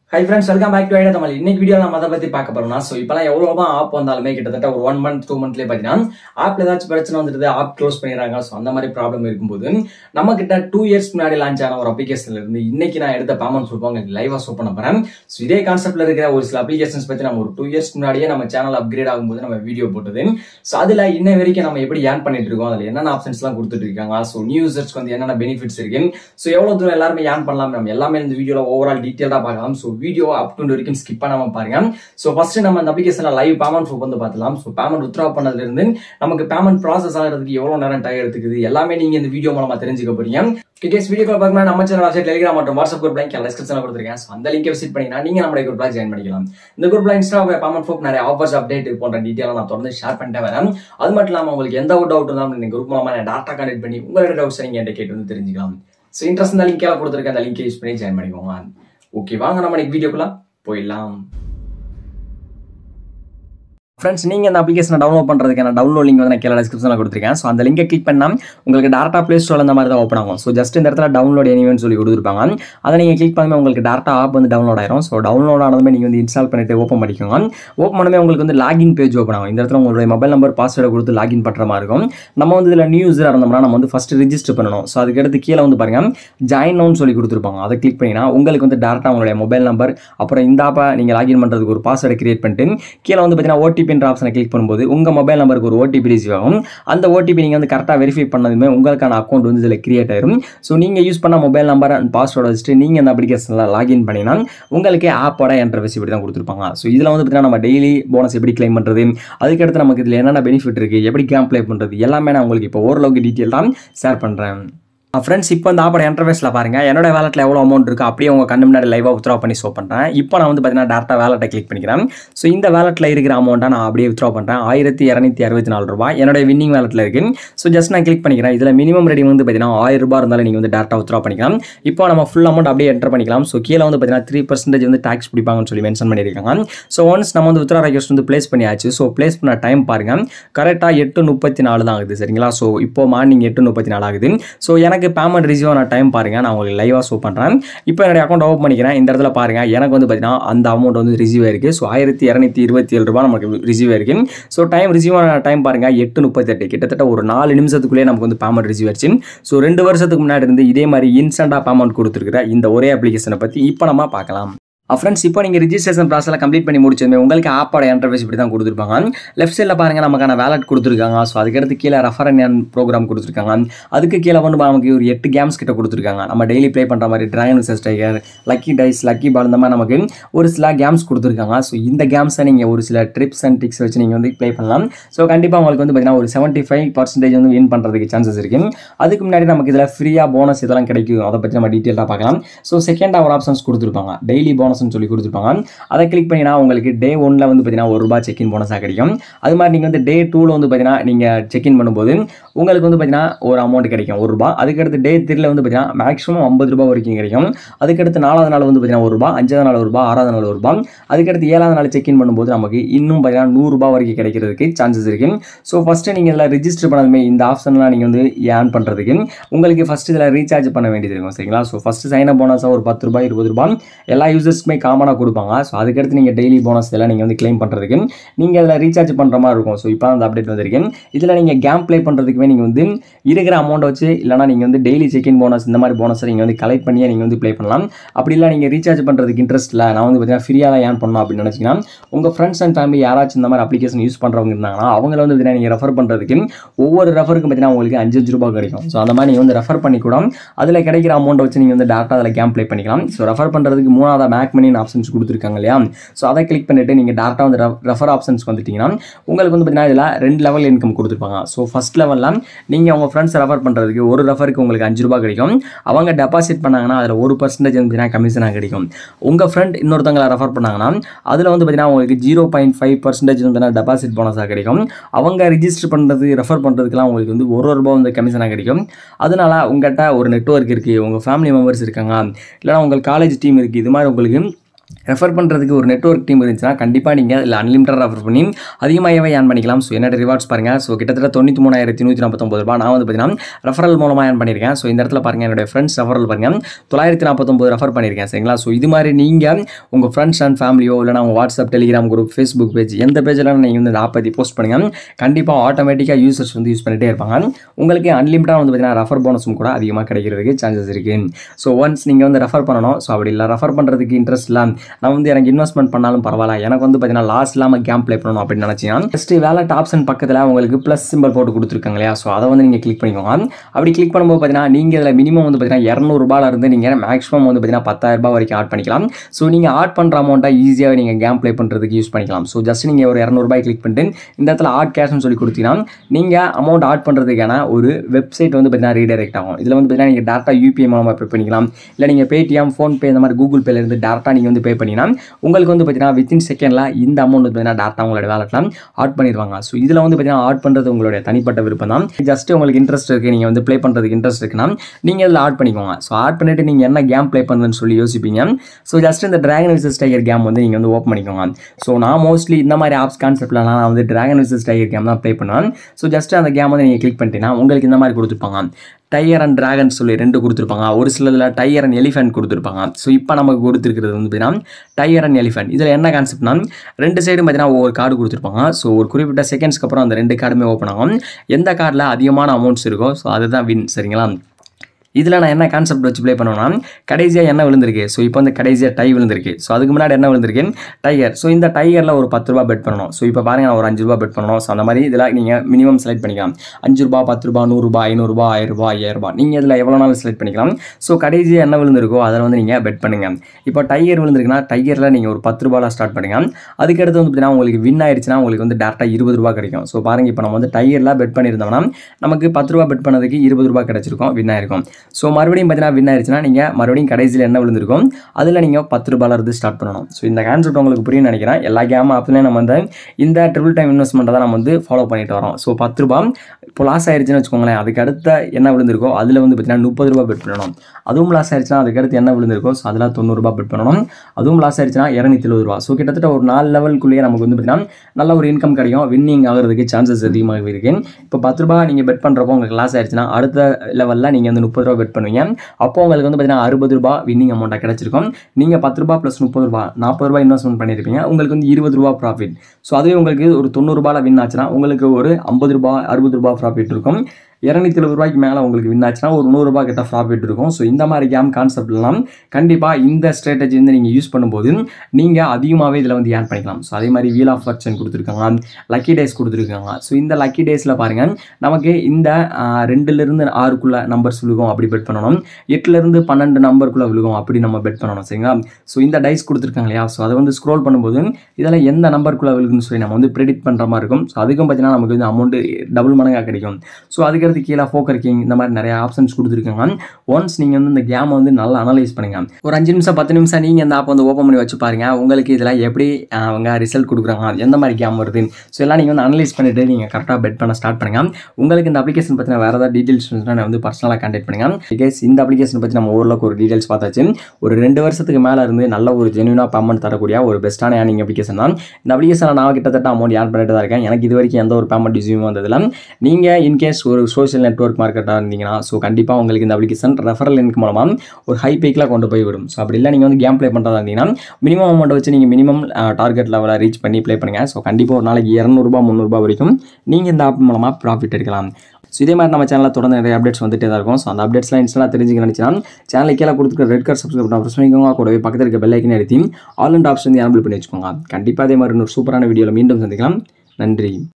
high friends welcome back to idea Tamil இன்னைக்கு video நம்ம அதை பத்தி பார்க்க போறோம்னா ஸோ இப்பெல்லாம் எவ்வளவு தான் ஆப் வந்தாலுமே கிட்டத்தட்ட ஒரு ஒன் மந்த் டூ மந்த்லேயே பார்த்தீங்கன்னா ஆப்ல ஏதாச்சும் பிரச்சனை வந்துட்டு ஆப் க்ளோஸ் பண்ணிடுறாங்க ஸோ அந்த மாதிரி ப்ராப்ளம் இருக்கும்போது நம்ம கிட்ட டூ இயர்ஸ் முன்னாடி லான்ச் ஆன ஒரு அப்ளிகேஷன்ல இருந்து இன்னைக்கு நான் எடுத்த பேமெண்ட் சொல்லுவோம் உங்களுக்கு லைவா ஷோ பண்ண போறேன் ஸோ இதே கான்செப்ட்ல இருக்கிற ஒரு சில அப்ளிகேஷன்ஸ் பத்தி நம்ம ஒரு டூ இயர்ஸ் முன்னாடியே நம்ம சேனல் அப்கிரேட் ஆகும்போது நம்ம வீடியோ போட்டது ஸோ அதுல இன்ன வரைக்கும் நம்ம எப்படி ஏர்ன் பண்ணிட்டு இருக்கோம் அதுல என்னென்ன ஆப்ஷன்ஸ் எல்லாம் கொடுத்துட்டு இருக்காங்க ஸோ நியூ யூசர்ஸ்க்கு வந்து என்னென்ன பெனிஃபிட்ஸ் இருக்கு ஸோ எவ்வளவு தூரம் எல்லாருமே ஏர்ன் பண்ணலாம் நம்ம எல்லாமே இந்த வீடியோல ஓவரால் டீட்டெயிலா பார்க்கலாம் ஸோ வீடியோ அப் டு வரைக்கும் ஸ்கிப் பண்ணாம பாருங்க ஸோ ஃபர்ஸ்ட் நம்ம அந்த அப்ளிகேஷன்ல லைவ் பேமெண்ட் ப்ரூஃப் வந்து பார்க்கலாம் ஸோ பேமெண்ட் வித்ரா பண்ணதுல இருந்து நமக்கு பேமெண்ட் ப்ராசஸ் ஆகிறதுக்கு எவ்வளவு நேரம் டைம் எடுத்துக்குது எல்லாமே நீங்க இந்த வீடியோ மூலமா தெரிஞ்சுக்க போறீங்க கேஸ் வீடியோ பார்க்கணும் நம்ம சேனல் வெப்சைட் டெலிகிராம் மற்றும் வாட்ஸ்அப் குரூப் லிங்க் டிஸ்கிரிப்ஷன்ல கொடுத்துருக்கேன் ஸோ அந்த லிங்கை விசிட் பண்ணிங்கன்னா நீங்க நம்ம குரூப்ல ஜாயின் பண்ணிக்கலாம் இந்த குரூப்ல இன்ஸ்டா பேமெண்ட் ப்ரூஃப் நிறைய ஆஃபர்ஸ் அப்டேட் போன்ற டீட்டெயிலாக நான் தொடர்ந்து ஷேர் பண்ணிட்டே வரேன் அது மட்டும் இல்லாம உங்களுக்கு எந்த ஒரு டவுட் இருந்தாலும் நீங்க குரூப் மூலமா டேரக்டா கனெக்ட் பண்ணி உங்களோட டவுட்ஸ் நீங்க என்கிட்ட கேட்டு வந்து தெரிஞ்சுக்கலாம் ஸோ இன்ட்ரெஸ்ட் இந்த லிங்க் கொடுத்துருக்கேன் அந்த லிங்கை யூஸ் பண்ணி ஜாயின் பண்ணிக்கோங்க ஓகே வாங்க நம்ம இன்னைக்கு வீடியோக்குள்ள போயிடலாம் ஃப்ரெண்ட்ஸ் நீங்கள் அந்த அப்ளிகேஷனை டவுன்லோட் பண்ணுறதுக்கான டவுன்லோட் லிங்க் வந்து நான் கீழே டிஸ்கிரிப்ஷனில் கொடுத்துருக்கேன் ஸோ அந்த லிங்கை கிளிக் பண்ணால் உங்களுக்கு டேரக்டா ப்ளே ஸ்டோர் அந்த மாதிரி தான் ஓப்பன் ஆகும் ஸோ ஜஸ்ட் இந்த இடத்துல டவுன்லோட் எனிவன் சொல்லி கொடுத்துருப்பாங்க அதை நீங்கள் கிளிக் பண்ணுமே உங்களுக்கு டேரக்டா ஆப் வந்து டவுன்லோட் ஆயிரும் ஸோ டவுன்லோட் ஆனதுமே நீங்கள் வந்து இன்ஸ்டால் பண்ணிட்டு ஓப்பன் பண்ணிக்கோங்க ஓப்பன் பண்ணுமே உங்களுக்கு வந்து லாகின் பேஜ் ஓப்பன் ஆகும் இந்த இடத்துல உங்களுடைய மொபைல் நம்பர் பாஸ்வேர்டை கொடுத்து லாகின் பண்ணுற மாதிரி இருக்கும் நம்ம வந்து இதில் நியூ யூஸராக இருந்தோம்னா நம்ம வந்து ஃபஸ்ட்டு ரிஜிஸ்டர் பண்ணணும் ஸோ அதுக்கடுத்து கீழே வந்து பாருங்க ஜாயின் நோன் சொல்லி கொடுத்துருப்பாங்க அதை கிளிக் பண்ணினா உங்களுக்கு வந்து டேரக்டா உங்களுடைய மொபைல் நம்பர் அப்புறம் இந்த ஆப்பை நீங்கள் லாகின் பண்ணுறதுக்கு ஒரு பாஸ்வேர்டை கிரியேட் பண்ணிட்டு கீழே வந்து பார்த்தீங்கன்னா ஓடிபின்ற ஆப்ஷனை கிளிக் பண்ணும்போது உங்கள் மொபைல் நம்பருக்கு ஒரு ஓடிபி ரிசீவ் ஆகும் அந்த ஓடிபி நீங்கள் வந்து கரெக்டாக வெரிஃபை பண்ணதுமே உங்களுக்கான அக்கௌண்ட் வந்து இதில் கிரியேட் ஆயிரும் ஸோ நீங்கள் யூஸ் பண்ண மொபைல் நம்பர் அண்ட் பாஸ்வேர்டு வச்சுட்டு நீங்கள் அந்த அப்ளிகேஷனில் லாகின் பண்ணினா உங்களுக்கு ஆப்போட என்டர்வெஸ் இப்படி தான் கொடுத்துருப்பாங்க ஸோ இதில் வந்து பார்த்தீங்கன்னா நம்ம டெய்லி போனஸ் எப்படி கிளைம் பண்ணுறது அதுக்கடுத்து நமக்கு இதில் என்னென்ன பெனிஃபிட் இருக்குது எப்படி கேம் ப்ளே பண்ணுறது எல்லாமே நான் உங்களுக்கு இப்போ ஓரளவுக்கு டீட்டெயில் தான் ஷேர் பண்ணுறேன் ஃப்ரெண்ட்ஸ் இப்போ இந்த ஆப்போட என்டர்வேஸில் பாருங்க என்னோட வேலட்டில் எவ்வளோ அமௌண்ட் இருக்குது அப்படியே உங்கள் கண்ணு முன்னாடி லைவாக வித்ரா பண்ணி ஷோ பண்ணுறேன் இப்போ நான் வந்து பார்த்தீங்கன்னா டேரக்டாக வேலட்டை கிளிக் பண்ணிக்கிறேன் ஸோ இந்த வேலட்டில் இருக்கிற அமௌண்ட்டை நான் அப்படியே வித்ரா பண்ணுறேன் ஆயிரத்தி இரநூத்தி அறுபத்தி நாலு ரூபாய் என்னோட வின்னிங் வேலட்டில் இருக்குது ஸோ ஜஸ்ட் நான் கிளிக் பண்ணிக்கிறேன் இதில் மினிமம் ரெடி வந்து பார்த்தீங்கன்னா ஆயிரம் ரூபாய் இருந்தாலும் நீங்கள் வந்து டேரக்டாக வித்ரா பண்ணிக்கலாம் இப்போ நம்ம ஃபுல் அமௌண்ட் அப்படியே என்டர் பண்ணிக்கலாம் ஸோ கீழே வந்து பார்த்தீங்கன்னா த்ரீ பர்சன்டேஜ் வந்து டேக்ஸ் பிடிப்பாங்கன்னு சொல்லி மென்ஷன் பண்ணியிருக்காங்க ஸோ ஒன்ஸ் நம்ம வந்து வித்ரா ரெக்வஸ்ட் வந்து ப்ளேஸ் பண்ணியாச்சு ஸோ ப்ளேஸ் பண்ண டைம் பாருங்க கரெக்டாக எட்டு முப்பத்தி நாலு தான் ஆகுது சரிங்களா ஸோ இப்போ மார்னிங் எட்டு முப்பத்தி நாலு ஆகுது ஸோ எனக்கு பேமெண்ட் ரிசீவ் ஆன டைம் பாருங்க நான் உங்களுக்கு லைவாக ஷோ பண்ணுறேன் இப்போ என்னுடைய அக்கௌண்ட் ஓப்பன் பண்ணிக்கிறேன் இந்த இடத்துல பாருங்க எனக்கு வந்து பார்த்தீங்கன்னா அந்த அமௌண்ட் வந்து ரிசீவ் ஆயிருக்கு ஸோ ஆயிரத்தி இரநூத்தி இருபத்தி ஏழு ரூபாய் நமக்கு ரிசீவ் ஆயிருக்கு ஸோ டைம் ரிசீவ் ஆன டைம் பாருங்க எட்டு முப்பத்தெட்டு கிட்டத்தட்ட ஒரு நாலு நிமிஷத்துக்குள்ளே நமக்கு வந்து பேமெண்ட் ரிசீவ் ஆயிடுச்சு ஸோ ரெண்டு வருஷத்துக்கு முன்னாடி இருந்து இதே மாதிரி இன்ஸ்டண்ட்டாக பேமெண்ட் கொடுத்துருக்குற இந்த ஒரே அப்ளிகேஷனை பற்றி இப்போ நம்ம பார்க்கலாம் ஃப்ரெண்ட்ஸ் இப்போ நீங்கள் ரிஜிஸ்ட்ரேஷன் ப்ராசஸில் கம்ப்ளீட் பண்ணி முடிச்சதுமே உங்களுக்கு ஆப்போட இன்டர்ஃபேஸ் இப்படி தான் கொடுத்துருப்பாங்க லெஃப்ட் சைடில் பாருங்கள் நமக்கான வேலட் கொடுத்துருக்காங்க ஸோ அதுக்கடுத்து கீழே ரெஃபர் அண்ட் ப்ரோக்ராம் கொடுத்துருக்காங்க அதுக்கு கீழே வந்து நமக்கு ஒரு எட்டு கேம்ஸ் கிட்ட கொடுத்துருக்காங்க நம்ம டெய்லி ப்ளே பண்ணுற மாதிரி dragon tiger lucky dice lucky ball இந்த மாதிரி நமக்கு ஒரு சில கேம்ஸ் கொடுத்துருக்காங்க ஸோ இந்த கேம்ஸை நீங்கள் ஒரு சில ட்ரிப்ஸ் அண்ட் ட்ரிக்ஸ் வச்சு நீங்கள் வந்து ப்ளே பண்ணலாம் ஸோ கண்டிப்பாக உங்களுக்கு வந்து பார்த்தீங்கன்னா ஒரு செவன்ட்டி ஃபைவ் பர்சன்டேஜ் வந்து வின் பண்ணுறதுக்கு சான்சஸ் இருக்குது அதுக்கு முன்னாடி நமக்கு இதில் ஃப்ரீயாக போனஸ் இதெல்லாம் கிடைக்கும் அதை பற்றி நம்ம டீட்டெயிலாக பார்க்கலாம் ஸோ செகண்ட் ஒரு ஆப்ஷன்ஸ் கொடுத்துருப்பாங்க டெய்லி போனஸ்னு சொல்லி கொடுத்துருப்பாங்க அதை கிளிக் பண்ணினா உங்களுக்கு டே ஒன்ல வந்து பார்த்தீங்கன்னா ஒரு ரூபாய் செக்இன் போனஸாக கிடைக்கும் அது மாதிரி நீங்கள் வந்து டே டூவில் வந்து பார்த்தீங்கன்னா நீங்கள் செக்இன் பண்ணும்போது உங்களுக்கு வந்து பார்த்தீங்கன்னா ஒரு அமௌண்ட் கிடைக்கும் ஒரு ரூபா அதுக்கடுத்து டே த்ரீல வந்து பார்த்தீங்கன்னா மேக்ஸிமம் ஐம்பது ரூபாய் வரைக்கும் கிடைக்கும் அதுக்கடுத்து நாலாவது நாள் வந்து பார்த்தீங்கன்னா ஒரு ரூபா அஞ்சாவது நாள் ஒரு ரூபா ஆறாவது நாள் ஒரு ரூபா அதுக்கடுத்து ஏழாவது நாள் செக்இன் பண்ணும்போது நமக்கு இன்னும் பார்த்தீங்கன்னா நூறுரூபா வரைக்கும் கிடைக்கிறதுக்கு சான்சஸ் இருக்கு ஸோ ஃபஸ்ட்டு நீங்கள் இதில் ரிஜிஸ்டர் பண்ணதுமே இந்த ஆப்ஷன்லாம் நீங்கள் வந்து ஏர்ன் பண்ணுறதுக்கு உங்களுக்கு ஃபஸ்ட் இதில் ரீசார்ஜ் பண்ண வேண்டியது இருக்கும் சரிங்களா ஸோ ஃபஸ்ட்டு சைன் அப் போனஸாக ஒரு பத்து ரூபாய் இருபது ரூபாய் எல்லா யூசர்ஸ்க்குமே காமனாக கொடுப்பாங்க ஸோ அதுக்கடுத்து நீங்கள் டெய்லி போனஸ் எல்லாம் நீங்கள் வந்து கிளைம் பண்ணுறதுக்கு நீங்கள் அதில் ரீசார்ஜ் பண்ணுற மாதிரி இருக்கும் ஸோ இப்போ அந்த அப்டேட் வந்திருக்கு இதில் நீங்கள் கேம் ப்ளே பண்ணுறதுக்குமே நீங்கள் வந்து இருக்கிற அமௌண்ட் வச்சு இல்லைனா நீங்கள் வந்து டெய்லி செக்இன் போனஸ் இந்த மாதிரி போனஸை நீங்கள் வந்து கலெக்ட் பண்ணியே நீங்கள் வந்து ப்ளே பண்ணலாம் அப்படி இல்லை நீங்கள் ரீசார்ஜ் பண்ணுறதுக்கு இன்ட்ரெஸ்ட் இல்லை நான் வந்து பார்த்தீங்கன்னா ஃப்ரீயாக தான் ஏன் பண்ணணும் அப்படின்னு நினச்சிங்கன்னா உங்கள் ஃப்ரெண்ட்ஸ் அண்ட் ஃபேமிலி யாராச்சும் இந்த மாதிரி அப்ளிகேஷன் யூஸ் பண்ணுறவங்க இருந்தாங்கன்னா அவங்கள வந்து பார்த்தீங்கன்னா நீங்கள் ரெஃபர் பண்ணுறதுக்கு ஒவ்வொரு ரெஃபருக்கும் பார்த்தீங்கன்னா உங்களுக்கு அஞ்சு அஞ்சு ரூபாய் கிடைக்கும் ஸோ அந்த மாதிரி நீங்கள் வந்து ரெஃபர் பண்ணி கூட அதில் கிடைக்கிற அமௌண்ட்டை வச்சு நீங்கள் வந்து டேரெக்டாக அதில் கேம் ப்ளே பண்ணிக்கலாம் ஸோ ரெஃபர் பண்ணுறதுக்கு மூணாவது மேக் மணின்னு ஆப்ஷன்ஸ் கொடுத்துருக்காங்க இல்லையா ஸோ அதை கிளிக் பண்ணிவிட்டு நீங்கள் டேரெக்டாக வந்து ரெஃபர் ஆப்ஷன்ஸ் வந்துட்டிங்கன்னா உங்களுக்கு வந்து பார்த்தீங்கன்னா இதில் ரெண்டு லெவல் இன்கம் கொடுத்துருப்பாங்க ஸோ ஃபஸ்ட் லெவலில் நீங்கள் உங்கள் ஃப்ரெண்ட்ஸ் ரெஃபர் பண்ணுறதுக்கு ஒரு ரெஃபருக்கு உங்களுக்கு அஞ்சு ரூபாய் கிடைக்கும் அவங்க டெபாசிட் பண்ணாங்கன்னா அதில் ஒரு பர்சன்டேஜ் வந்து கமிஷனாக கிடைக்கும் உங்கள் ஃப்ரெண்ட் இன்னொருத்தவங்களை ரெஃபர் பண்ணாங்கன்னா அதில் வந்து பார்த்தீங்கன்னா உங்களுக்கு ஜீரோ பாயிண்ட் ஃபைவ் பர்சன்டேஜ் வந்து டெபாசிட் போனஸாக கிடைக்கும் அவங்க ரிஜிஸ்டர் பண்ணுறது ரெஃபர் பண்ணுறதுக்குலாம் உங்களுக்கு வந்து ஒரு ரூபா வந்து கமிஷனாக கிடைக்கும் அதனால உங்கள்கிட்ட ஒரு நெட்ஒர்க் இருக்குது உங்கள் ஃபேமிலி மெம்பர்ஸ் இருக்காங்க இல்லைனா உங்கள் காலேஜ் டீம் இருக்குது இது மாதிரி உங்களுக்கு ரெஃபர் பண்ணுறதுக்கு ஒரு நெட்வொர்க் டீம் இருந்துச்சுன்னா கண்டிப்பாக நீங்கள் இதில் அன்லிமிட்டட் ரெஃபர் பண்ணி அதிகமாகவே ஏர்ன் பண்ணிக்கலாம் ஸோ என்னோட ரிவார்ட்ஸ் பாருங்கள் ஸோ கிட்டத்தட்ட தொண்ணூற்றி மூணாயிரத்தி நூற்றி நாற்பத்தொம்பது ரூபா நான் வந்து பார்த்தீங்கன்னா ரெஃபரல் மூலமாக ஏர்ன் பண்ணியிருக்கேன் ஸோ இந்த இடத்துல பாருங்கள் என்னுடைய ஃப்ரெண்ட்ஸ் ரெஃபரல் பாருங்கள் தொள்ளாயிரத்தி நாற்பத்தொம்பது ரெஃபர் பண்ணியிருக்கேன் சரிங்களா ஸோ இது மாதிரி நீங்கள் உங்கள் ஃப்ரெண்ட்ஸ் அண்ட் ஃபேமிலியோ இல்லைனா உங்கள் WhatsApp Telegram group Facebook page எந்த பேஜில் நீங்கள் வந்து இந்த ஆப் பற்றி போஸ்ட் பண்ணுங்கள் கண்டிப்பாக ஆட்டோமேட்டிக்காக யூசர்ஸ் வந்து யூஸ் பண்ணிகிட்டே இருப்பாங்க உங்களுக்கு அன்லிமிட்டாக வந்து பார்த்தீங்கன்னா ரெஃபர் போனஸும் கூட அதிகமாக கிடைக்கிறதுக்கு சான்சஸ் இருக்குது ஸோ ஒன்ஸ் நீங்கள் வந்து ரெஃபர் பண்ணணும் ஸோ அப்படி இல்லை ரெஃபர் பண்ணுறதுக்கு இன்ட்ரெஸ்ட் இல்லை நான் வந்து எனக்கு இன்வெஸ்ட்மெண்ட் பண்ணாலும் பரவாயில்ல எனக்கு வந்து பார்த்தீங்கன்னா லாஸ் இல்லாமல் கேம் ப்ளே பண்ணணும் அப்படின்னு நினச்சிங்கன்னா ஜஸ்ட் வேலட் ஆப்ஷன் பக்கத்தில் உங்களுக்கு ப்ளஸ் சிம்பிள் போட்டு கொடுத்துருக்காங்க இல்லையா ஸோ அதை வந்து நீங்கள் கிளிக் பண்ணிக்கோங்க அப்படி கிளிக் பண்ணும்போது பார்த்தீங்கன்னா நீங்கள் இதில் மினிமம் வந்து பார்த்தீங்கன்னா இரநூறுபால இருந்து நீங்கள் மேக்ஸிமம் வந்து பார்த்தீங்கன்னா பத்தாயிரம் ரூபாய் வரைக்கும் ஆட் பண்ணிக்கலாம் ஸோ நீங்கள் ஆட் பண்ணுற அமௌண்ட்டை ஈஸியாக நீங்கள் கேம் ப்ளே பண்ணுறதுக்கு யூஸ் பண்ணிக்கலாம் ஸோ ஜஸ்ட் நீங்கள் ஒரு இரநூறுபாய் கிளிக் பண்ணிட்டு இந்த இடத்துல ஆட் கேஷ்னு சொல்லி கொடுத்தீங்கன்னா நீங்கள் அமௌண்ட் ஆட் பண்ணுறதுக்கான ஒரு வெப்சைட் வந்து பார்த்தீங்கன்னா ரீடைரக்ட் ஆகும் இதில் வந்து பார்த்தீங்கன்னா நீங்கள் டேரெக்டாக யூபிஐ மூலமாக பே பண்ணிக்கலாம் இல்லை நீங்கள் பேடிஎம் ஃபோன்பே இந்த மாதிரி கூகுள் பேல இருந்து டேரெக்டாக நீங்கள் வந்து பே பண்ணிங்கன்னா உங்களுக்கு வந்து பார்த்தீங்கன்னா வித்தின் செகண்டில் இந்த அமௌண்ட் வந்து பார்த்தீங்கன்னா டேரெக்டாக உங்களோட வேலெட்லாம் ஆட் பண்ணிடுவாங்க ஸோ இதில் வந்து பார்த்தீங்கன்னா ஆட் பண்ணுறது உங்களுடைய தனிப்பட்ட விருப்பம் தான் ஜஸ்ட் உங்களுக்கு இன்ட்ரெஸ்ட் இருக்குது நீங்கள் வந்து ப்ளே பண்ணுறதுக்கு இன்ட்ரெஸ்ட் இருக்குன்னா நீங்கள் இதில் ஆட் பண்ணிக்கோங்க ஸோ ஆட் பண்ணிவிட்டு நீங்கள் என்ன கேம் ப்ளே பண்ணுறதுன்னு சொல்லி யோசிப்பீங்க ஸோ ஜஸ்ட் இந்த டிராகன் விசஸ் டைகர் கேம் வந்து நீங்கள் வந்து ஓப்பன் பண்ணிக்கோங்க ஸோ நான் மோஸ்ட்லி இந்த மாதிரி ஆப்ஸ் கான்செப்ட்லாம் நான் வந்து டிராகன் விசஸ் டைகர் கேம் தான் ப்ளே பண்ணுவேன் ஸோ ஜஸ்ட் அந்த கேம் வந்து நீங்கள் கிளிக் பண்ணிட்டீங்கன்னா உங்களுக்கு இந்த மாதிரி கொடுத்துருப்பாங்க டையர் அண்ட் டிராகன் சொல்லி ரெண்டு கொடுத்துருப்பாங்க ஒரு சிலதில் டையர் அண்ட் எலிஃபென்ட் கொடுத்துருப்பாங்க ஸோ இப்போ நமக்கு கொடுத்துருக்கிறது வந்து பார்த்தீங்கன்னா டையர் அண்ட் எலிஃபென்ட் இதில் என்ன கான்செப்ட்னா ரெண்டு சைடும் பார்த்தீங்கன்னா ஒவ்வொரு கார்டு கொடுத்துருப்பாங்க ஸோ ஒரு குறிப்பிட்ட செகண்ட்ஸ்க்கு அப்புறம் அந்த ரெண்டு கார்டுமே ஓப்பன் ஆகும் எந்த கார்டில் அதிகமான அமௌண்ட்ஸ் இருக்கோ ஸோ அதுதான் வின் சரிங்களா இதில் நான் என்ன கான்செப்ட் வச்சு ப்ளே பண்ணுவேன்னா கடைசியாக என்ன விழுந்திருக்கு ஸோ இப்போ வந்து கடைசியாக டை விழுந்திருக்கு ஸோ அதுக்கு முன்னாடி என்ன விழுந்திருக்கு டைகர் ஸோ இந்த டைகரில் ஒரு பத்து ரூபா பெட் பண்ணணும் ஸோ இப்போ பாருங்க நான் ஒரு அஞ்சு ரூபா பெட் பண்ணணும் ஸோ அந்த மாதிரி இதில் நீங்கள் மினிமம் செலக்ட் பண்ணிக்கலாம் அஞ்சு ரூபா பத்து ரூபா நூறுரூபா ஐநூறுரூபா ஆயிரம் ரூபா ஐயாயிரம் ரூபாய் நீங்கள் இதில் எவ்வளோ நாள் செலக்ட் பண்ணிக்கலாம் ஸோ கடைசியாக என்ன விழுந்திருக்கோ அதில் வந்து நீங்கள் பெட் பண்ணுங்கள் இப்போ டைகர் விழுந்திருக்குன்னா டைகரில் நீங்கள் ஒரு பத்து ரூபாயில் ஸ்டார்ட் பண்ணுங்க அதுக்கடுத்து வந்து பார்த்தீங்கன்னா உங்களுக்கு வின் ஆயிடுச்சுன்னா உங்களுக்கு வந்து டேரெக்டாக இருபது ரூபா கிடைக்கும் ஸோ பாருங்க இப்போ நம்ம வந்து டைகரில் பெட் பண்ணியிருந்தோம்னா நமக்கு பத்து ரூபா பெட் பண்ணதுக்கு இருபது ரூபா கிடைச்சிருக்கும் வின் ஆயிருக்கும் ஸோ மறுபடியும் பார்த்தீங்கன்னா வின் ஆயிருச்சுன்னா நீங்கள் மறுபடியும் கடைசியில் என்ன விழுந்திருக்கும் அதில் நீங்கள் பத்து ரூபாயில இருந்து ஸ்டார்ட் பண்ணணும் ஸோ இந்த கான்செப்ட் உங்களுக்கு புரியும் நினைக்கிறேன் எல்லா கேம் ஆப்லையும் நம்ம வந்து இந்த ட்ரிபிள் டைம் இன்வெஸ்ட்மெண்ட்டை தான் நம்ம வந்து ஃபாலோ பண்ணிட்டு வரோம் ஸோ பத்து ரூபா இப்போ லாஸ் ஆயிருச்சுன்னு வச்சுக்கோங்களேன் அதுக்கு அடுத்த என்ன விழுந்திருக்கோ அதில் வந்து பார்த்தீங்கன்னா முப்பது ரூபா பெட் பண்ணணும் அதுவும் லாஸ் ஆயிருச்சுன்னா அதுக்கு அடுத்து என்ன விழுந்திருக்கோ ஸோ அதில் தொண்ணூறுரூபா பெட் பண்ணணும் அதுவும் லாஸ் ஆயிருச்சுன்னா இரநூத்தி எழுபது ரூபா ஸோ கிட்டத்தட்ட ஒரு நாலு லெவலுக்குள்ளேயே நமக்கு வந்து பார்த்தீங்கன்னா நல்ல ஒரு இன்கம் கிடைக்கும் வின்னிங் ஆகிறதுக்கு சான்சஸ் அதிகமாக இருக்கு இப்போ பத்து ரூபா நீங்கள் பெட் பண்ணுறப்போ உங்களுக்கு லாஸ் ஆயிருச்சுன்னா அடுத்த லெவலில் நீங்கள் வந்து முப்பது ரூபா பெட் பண்ணுவீங்க அப்போ உங்களுக்கு வந்து பார்த்தீங்கன்னா அறுபது ரூபா வின்னிங் அமௌண்ட்டாக கிடைச்சிருக்கும் நீங்கள் பத்து ரூபா ப்ளஸ் முப்பது ரூபா நாற்பது ரூபா இன்வெஸ்ட்மெண்ட் பண்ணியிருப்பீங்க உங்களுக்கு வந்து இருபது ரூபா ப்ராஃபிட் ஸோ அதுவே உங்களுக்கு ஒரு தொண்ணூறுபாவில் வின் ஆச்சுன்னா உங்களுக்கு ஒரு ஐம்பது ரூபா அறுபது ரூபா ப்ராஃபிட் இருக்கும் இரநூத்தி எழுபது ரூபாய்க்கு மேலே உங்களுக்கு வின் ஆச்சுன்னா ஒரு நூறுரூபா கிட்ட ப்ராஃபிட் இருக்கும் ஸோ இந்த மாதிரி கேம் கான்செப்ட்லாம் கண்டிப்பாக இந்த ஸ்ட்ராட்டஜி வந்து நீங்கள் யூஸ் பண்ணும்போது நீங்கள் அதிகமாகவே இதில் வந்து ஏர்ன் பண்ணிக்கலாம் ஸோ அதே மாதிரி வீல் ஆஃப் ஃபர்ச்சன் கொடுத்துருக்காங்க லக்கி டேஸ் கொடுத்துருக்காங்க ஸோ இந்த லக்கி டேஸில் பாருங்கள் நமக்கு இந்த ஆஹ், ரெண்டுலேருந்து ஆறுக்குள்ள நம்பர்ஸ் விழுகும் அப்படி பெட் பண்ணணும் எட்டுலேருந்து பன்னெண்டு நம்பருக்குள்ளே விழுகும் அப்படி நம்ம பெட் பண்ணணும் சரிங்களா ஸோ இந்த டைஸ் கொடுத்துருக்காங்க இல்லையா ஸோ அதை வந்து ஸ்க்ரோல் பண்ணும்போது இதில் எந்த நம்பருக்குள்ளே விழுகுன்னு சொல்லி நம்ம வந்து ப்ரெடிக்ட் பண்ணுற மாதிரி இருக்கும் ஸோ அதுக்கும் பார்த்தீங்கன்னா நமக்கு வந்து அமௌண்ட் டபுள் மடங்காக கிடைக்கும் ஸோ அதுக்கடுத்து கீழே ஃபோக்கர் கிங் இந்த மாதிரி நிறைய ஆப்ஷன்ஸ் கொடுத்துருக்காங்க ஒன்ஸ் நீங்கள் வந்து இந்த கேமை வந்து நல்லா அனலைஸ் பண்ணுங்க ஒரு அஞ்சு நிமிஷம் பத்து நிமிஷம் நீங்கள் இந்த ஆப் வந்து ஓப்பன் பண்ணி வச்சு பாருங்க உங்களுக்கு இதில் எப்படி ஆஹ், அவங்க ரிசல்ட் கொடுக்குறாங்க எந்த மாதிரி கேம் வருது ஸோ எல்லாம் நீங்கள் வந்து அனலைஸ் பண்ணிட்டு நீங்கள் கரெக்டாக பெட் பண்ண ஸ்டார்ட் பண்ணுங்க உங்களுக்கு இந்த அப்ளிகேஷன் பற்றின வேறு ஏதாவது டீட்டெயில்ஸ் இருந்துச்சுன்னா நான் வந்து பர்சனலாக கான்டாக்ட் பண்ணுங்க பிகாஸ் இந்த அப்ளிகேஷன் பற்றி நம்ம ஓரளவுக்கு ஒரு டீட்டெயில்ஸ் பார்த்தாச்சு ஒரு ரெண்டு வருஷத்துக்கு மேலே இருந்து நல்ல ஒரு ஜென்யூனாக பேமெண்ட் தரக்கூடிய ஒரு பெஸ்ட்டான ஏர்னிங் அப்ளிகேஷன் தான் இந்த அப்ளிகேஷன் நான் கிட்டத்தட்ட அமௌண்ட் ஏர்ன் பண்ணிட்டு தான் இருக்கேன் எனக்கு இது வரைக்கும் எந்த ஒரு பேமெண்ட் இஷ்யூவும் வந்ததில்ல நீங்கள் இன்கேஸ் ஒரு சோஷியல் நெட்வொர்க் மார்க்கெட்டாக இருந்தீங்கன்னா ஸோ கண்டிப்பாக உங்களுக்கு இந்த அப்ளிகேஷன் ரெஃபரல் லிங்க் மூலமாக ஒரு ஹை பேக்கில் கொண்டு போய் விடும் ஸோ அப்படி இல்லை நீங்கள் வந்து கேம் ப்ளே பண்ணுறதா இருந்தீங்கன்னா மினிமம் அமௌண்ட் வச்சு நீங்கள் மினிமம் டார்கெட் லெவலில் ரீச் பண்ணி ப்ளே பண்ணுங்கள் ஸோ கண்டிப்பாக ஒரு நாளைக்கு இரநூறுபா முந்நூறுபா வரைக்கும் நீங்கள் இந்த ஆப் மூலமாக ப்ராஃபிட் எடுக்கலாம் ஸோ இதே மாதிரி நம்ம சேனலில் தொடர்ந்து நிறைய அப்டேட்ஸ் வந்துட்டே தான் இருக்கும் ஸோ அந்த அப்டேட்ஸ்லாம் இன்ஸ்டாக தெரிஞ்சுக்க நினச்சினா சேனலுக்கு கீழே கொடுத்துருக்க ரெட் கார்ட் சப்ஸ்கிரைப் பண்ண ப்ரெஸ் பண்ணிக்கோங்க கூடவே பக்கத்தில் இருக்க பெல் ஐக்கன் எடுத்து ஆல் அண்ட் ஆப்ஷன் வந்து எனபிள் பண்ணி வச்சுக்கோங்க கண்டிப்பாக அதே மாதிரி ஒரு சூப்பரான வீடியோவில் மீண்டும் சந்திக்கலாம் நன்றி